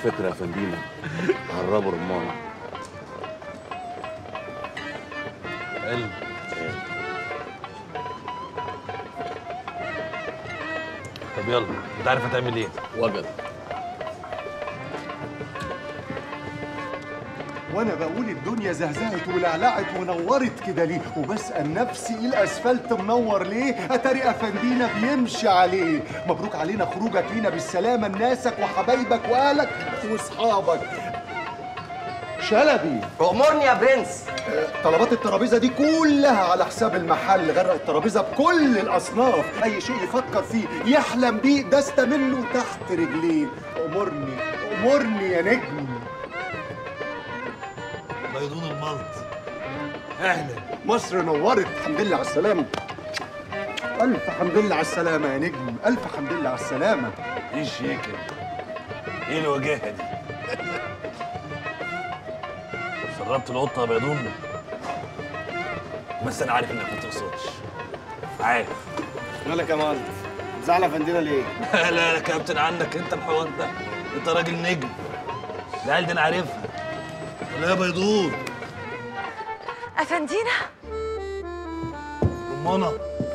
فكره يا فندينا هربوا رمانه حلو طب يلا انت عارف هتعمل ايه وجد وانا بقول الدنيا زهزهت ولعلعت ونورت كده ليه وبسال نفسي الاسفلت منور ليه اتاري افندينا بيمشي عليه مبروك علينا خروجك لينا بالسلامه لناسك وحبايبك واهلك واصحابك شلبي أمرني يا برنس طلبات الترابيزه دي كلها على حساب المحل غرق الترابيزه بكل الاصناف اي شيء يفكر فيه يحلم بيه دست منه تحت رجليه امرني امرني يا نجم بيضون الملط اهلا مصر نورت الحمد لله على السلامة ألف حمد لله على السلامة يا نجم ألف حمد لله على السلامة ايه الشياكه دي؟ ايه الوجاهه دي سربت القطه يا بيضون بس انا عارف انك ما تقصدش عارف مالك يا مالك زعل افندينا ليه؟ لا لا يا كابتن عندك انت الحوار ده انت راجل نجم العيال دي انا عارفها لا يا بيضون افندينا رمانه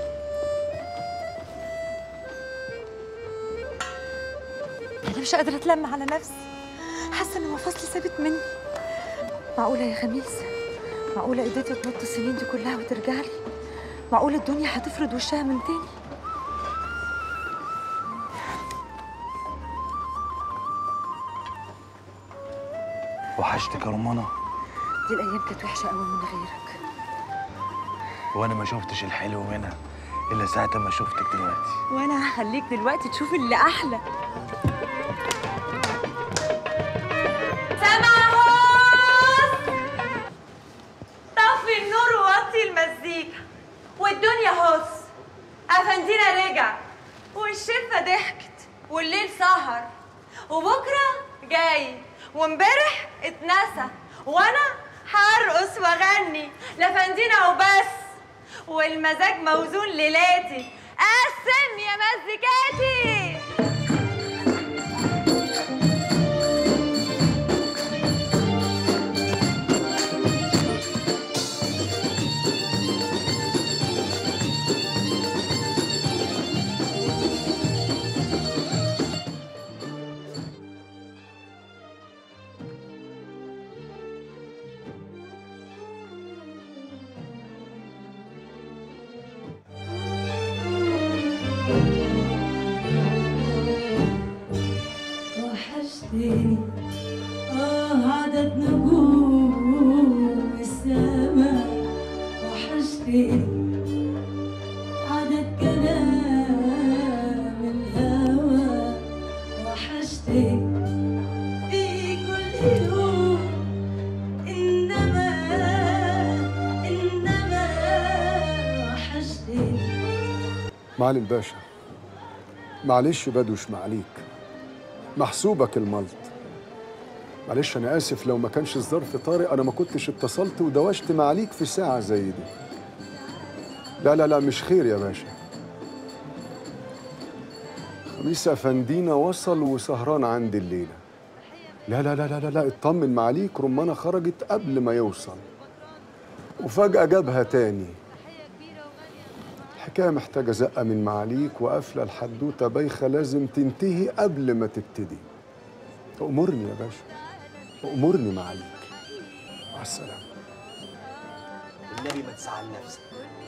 انا مش قادره اتلم على نفسي حاسه ان مفاصلي سابت مني معقوله يا خميس معقوله ايديتي تنط السنين دي كلها وترجع لي معقوله الدنيا هتفرد وشها من تاني وحشتك يا رمانه دي الايام كانت وحشه قوي من غيرك وانا ما شفتش الحلو منها الا ساعه ما شفتك دلوقتي وانا هخليك دلوقتي تشوف اللي احلى سمعوس طفي النور ووطي المزيكا والدنيا هص افندينا رجع والشفه ضحكت والليل سهر وبكره جاي وامبارح اتنسى وانا هرقص واغني لفندينا وبس والمزاج موزون ليلاتي قسم يا مزيكاتي وحشتني آه عدد نجوم السماء وحشتني عدد كلام الهوى وحشتني في كل يوم إنما إنما وحشتني معالي الباشا معلش بدوش معليك محسوبك الملط معلش انا اسف لو ما كانش الظرف طارئ انا ما كنتش اتصلت ودوشت معاليك في ساعه زي دي لا لا لا مش خير يا باشا خميس افندينا وصل وسهران عندي الليله لا لا لا لا لا, لا اطمن معاليك رمانه خرجت قبل ما يوصل وفجاه جابها تاني الحكاية محتاجة زقة من معاليك وقافلة الحدوتة بايخة لازم تنتهي قبل ما تبتدي أمرني يا باشا أمرني معاليك مع السلامة النبي ما تزعل نفسك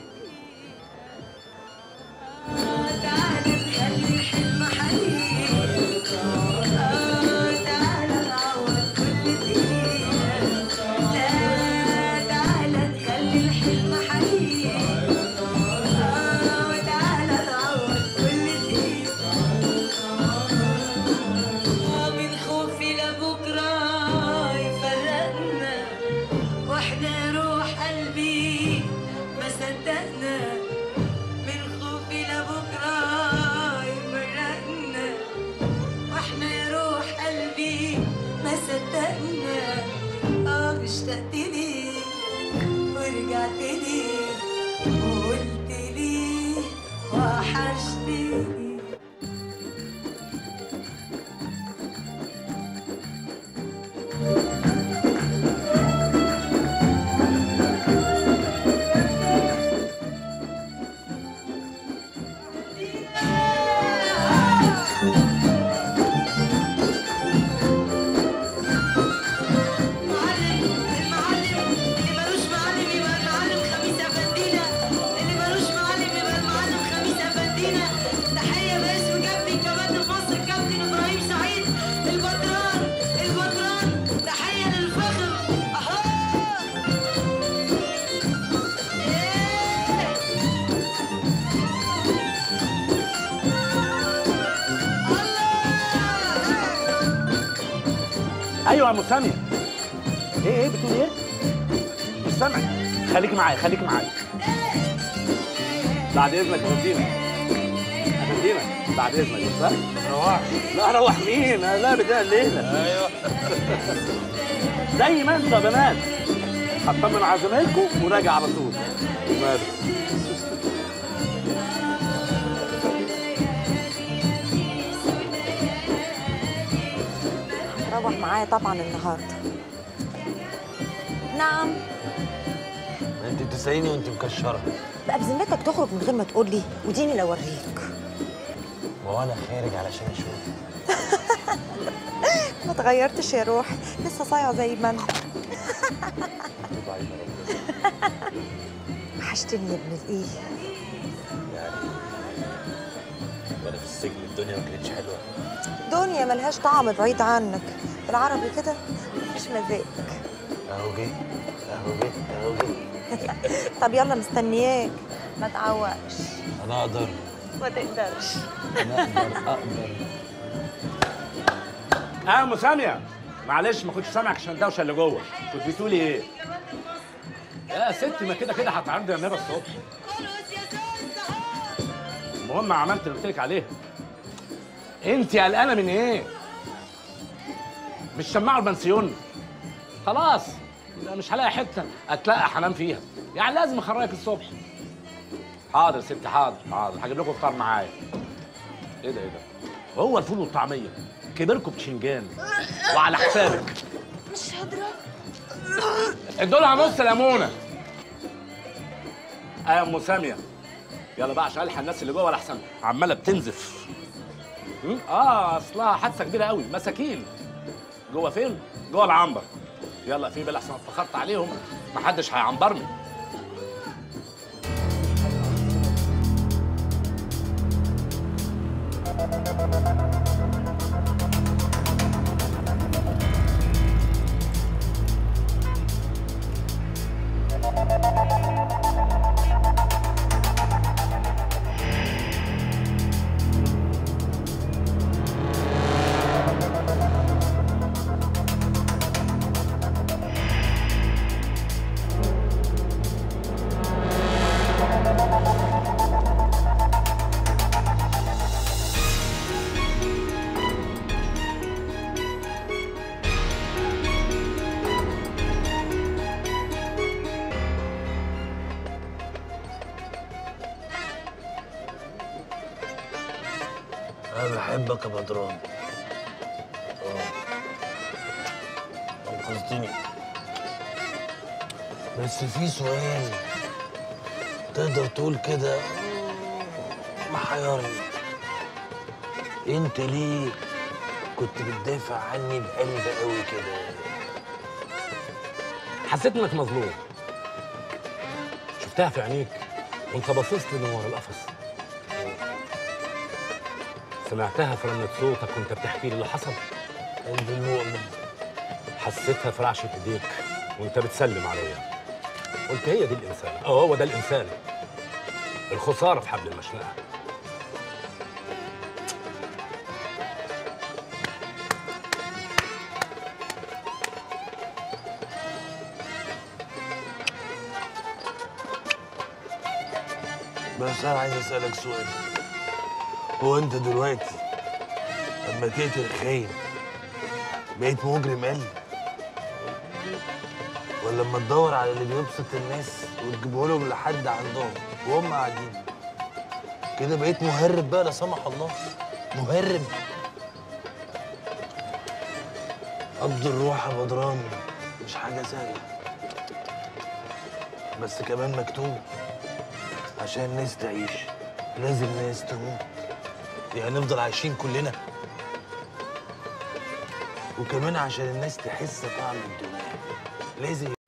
من خوفي لبكرة يفرقنا واحنا روح قلبي ما صدقنا من خوفي لبكرة يفرقنا واحنا يا روح قلبي ما صدقنا اه اشتقت لي ورجعت لي وقلت لي وحشتني ايوه يا مسامية ايه ايه بتقول ايه؟ مش سامع خليك معايا خليك معايا بعد اذنك يا فندينا يا فندينا بعد اذنك بس ها؟ روح لا روح مين؟ انا لا بدايه الليله ايوه زي ما انت يا بنات هطمن على زمايلكم وراجع على طول ماله روح معايا طبعا النهارده نعم انت تساليني وانت مكشره بقى بذمتك تخرج من غير ما تقول لي وديني لو اوريك وانا خارج علشان اشوف ما اتغيرتش يا روحي لسه صايعه زي ما انت وحشتني يا ابن الايه وانا في السجن الدنيا ما كانتش حلوه دنيا ملهاش طعم بعيد عنك بالعربي كده مفيش مزاج اهو جه اهو جه اهو جه طب يلا مستنياك ما تعوقش انا اقدر ما تقدرش انا اقدر اقدر اه مسامية معلش ما كنتش سامعك عشان الدوشه اللي جوه كنت بتقولي ايه؟ يا ستي ما كده كده هتعدي النبي الصبح المهم عملت اللي قلت لك عليه انت قلقانه من ايه؟ مش شماعه البنسيون خلاص لا مش هلاقي حته اتلقى حنام فيها يعني لازم اخرجك الصبح حاضر يا ستي حاضر حاضر هجيب لكم فطار معايا ايه ده ايه ده؟ هو الفول والطعميه كبركم بشنجان وعلى حسابك مش هضرب ادولها نص ليمونه اه يا ام ساميه يلا بقى عشان الحق الناس اللي جوه الاحسن عماله بتنزف م? اه اصلها حادثه كبيره قوي مساكين جوه فين جوه العنبر يلا في بال احسن اتاخرت عليهم محدش هيعنبرني انا بحبك يا بدران اه انقذتني بس في سؤال تقدر تقول كده محيرني انت ليه كنت بتدافع عني بقلب قوي كده حسيت انك مظلوم شفتها في عينيك وانت باصص لي من ورا القفص سمعتها في رنة صوتك وانت بتحكي لي اللي حصل قلب المؤمن حسيتها في رعشة ايديك وانت بتسلم عليا قلت هي دي الانسان اه هو ده الانسان الخسارة في حبل المشنقة بس انا عايز اسالك سؤال هو انت دلوقتي لما تقتل خاين بقيت مجرم قل ولا لما تدور على اللي بيبسط الناس وتجيبه لهم لحد عندهم وهم قاعدين كده بقيت مهرب بقى لا سمح الله مهرب قبض الروح يا بدران مش حاجة سهلة بس كمان مكتوب عشان الناس تعيش لازم ناس تموت يعني نفضل عايشين كلنا وكمان عشان الناس تحس طعم الدنيا لازم